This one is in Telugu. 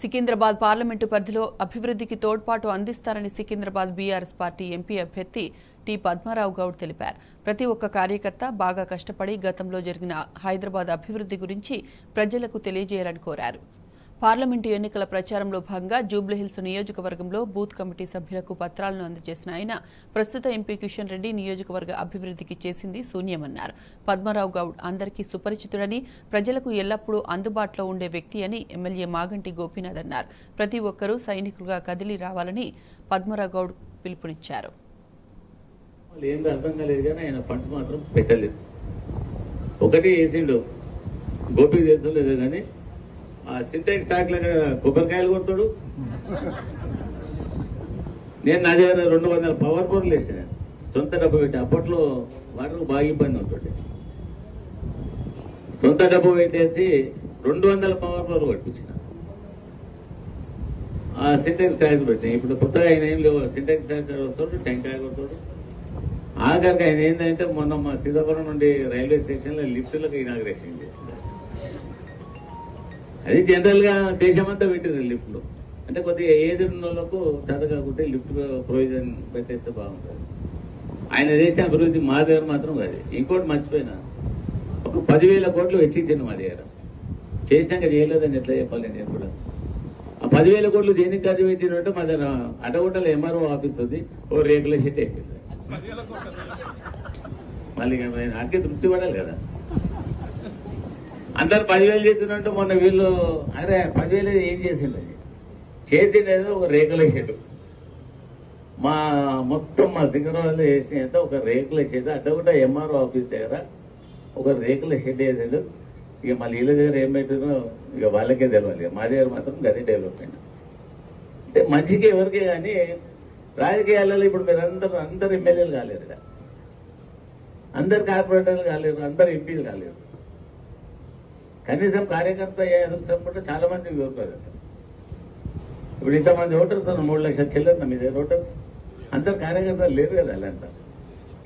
సికింద్రాబాద్ పార్లమెంటు పరిధిలో అభివృద్ధికి తోడ్పాటు అందిస్తారని సికింద్రాబాద్ బీఆర్ఎస్ పార్టీ ఎంపీ అభ్యర్థి టి పద్మారావు గౌడ్ తెలిపారు ప్రతి ఒక్క కార్యకర్త బాగా కష్టపడి గతంలో జరిగిన హైదరాబాద్ అభివృద్ధి గురించి ప్రజలకు తెలియజేయాలని కోరారు పార్లమెంటు ఎన్నికల ప్రచారంలో భాగంగా జూబ్లీహిల్స్ నియోజకవర్గంలో బూత్ కమిటీ సభ్యులకు పత్రాలను అందజేసిన ఆయన ప్రస్తుత ఎంపీ కిషన్ రెడ్డి నియోజకవర్గ అభివృద్ధికి చేసింది శూన్యమన్నారు పద్మారావు గౌడ్ అందరికీ సుపరిచితుడని ప్రజలకు ఎల్లప్పుడూ అందుబాటులో ఉండే వ్యక్తి అని ఎమ్మెల్యే మాగంటి గోపీనాథ్ అన్నారు ప్రతి ఒక్కరూ సైనికులుగా కదిలి రావాలని పద్మారావు గౌడ్ పిలుపునిచ్చారు వాళ్ళు ఏందో అర్థం కాలేదు కానీ ఆయన ఫండ్స్ మాత్రం పెట్టలేదు ఒకటి వేసిండు గోపి తెలుసు లేదు కానీ ఆ సింటెక్స్ స్టాక్ లాగా కొబ్బరికాయలు కొడతాడు నేను నా దగ్గర రెండు వందల పవర్ బోర్లు వేసాను సొంత డబ్బు పెట్టి అప్పట్లో వాటర్ బాగా ఇబ్బంది ఉంటుంది సొంత డబ్బు పెట్టేసి రెండు వందల పవర్ బోర్లు కొట్టించిన ఆ సింటెక్స్ ట్యాంక్ పెట్టాను ఇప్పుడు కొత్తగా ఆయన ఏం లేవు సింటెక్స్ ట్యాంక్ వస్తాడు టెంకాయ కొడతాడు ఆఖరికి ఆయన ఏంటంటే మొన్న మా సీతాపురం నుండి రైల్వే స్టేషన్లో లిఫ్ట్లకు ఇనాగ్రేషన్ చేసింది అది జనరల్ గా దేశమంతా పెట్టారు లిఫ్ట్లు అంటే కొద్దిగా ఏజ్ ఉన్న వాళ్ళకు చదువు కాకుంటే లిఫ్ట్ ప్రొవిజన్ పెట్టేస్తే బాగుంటుంది ఆయన చేసిన అభివృద్ధి మా దగ్గర మాత్రం కాదు ఇంకోటి మర్చిపోయినా ఒక పదివేల కోట్లు వెచ్చించండి మా దగ్గర చేసినాక చేయలేదని ఎట్లా చెప్పాలి నేను కూడా ఆ పదివేల కోట్లు దేనికి ఖర్చు పెట్టినట్టు మా దగ్గర అటగుంటలో ఎంఆర్ఓ ఆఫీస్ ఉంది ఓ రేకుల షెట్ వేసింది మళ్ళీ ఇక నేను నాకే తృప్తి పడాలి కదా అందరు పదివేలు చేస్తున్నట్టు మొన్న వీళ్ళు అరే పదివేలు ఏం చేసిండు అది చేసిండేదో ఒక రేకుల షెడ్ మా మొత్తం మా సింగరాలు చేసిన ఒక రేకుల షెడ్ అడ్డగుంట ఎంఆర్ఓ ఆఫీస్ దగ్గర ఒక రేకుల షెడ్ వేసాడు ఇక మళ్ళీ వీళ్ళ దగ్గర ఏం పెట్టినో ఇక వాళ్ళకే తెలియాలి మా దగ్గర మాత్రం గది డెవలప్మెంట్ అంటే మంచికి ఎవరికి కానీ రాజకీయాలలో ఇప్పుడు మీరు అందరూ అందరు ఎమ్మెల్యేలు కాలేరు కదా అందరు కార్పొరేటర్లు కాలేరు అందరు ఎంపీలు కాలేరు కనీసం కార్యకర్త ఎదుర్కొంటే చాలా మంది కోరుకోరు అసలు ఇప్పుడు ఇంతమంది ఓటర్స్ ఉన్నారు మూడు లక్షల చిల్లర మీ దగ్గర ఓటర్స్ అందరు కార్యకర్తలు లేరు కదా వాళ్ళంతా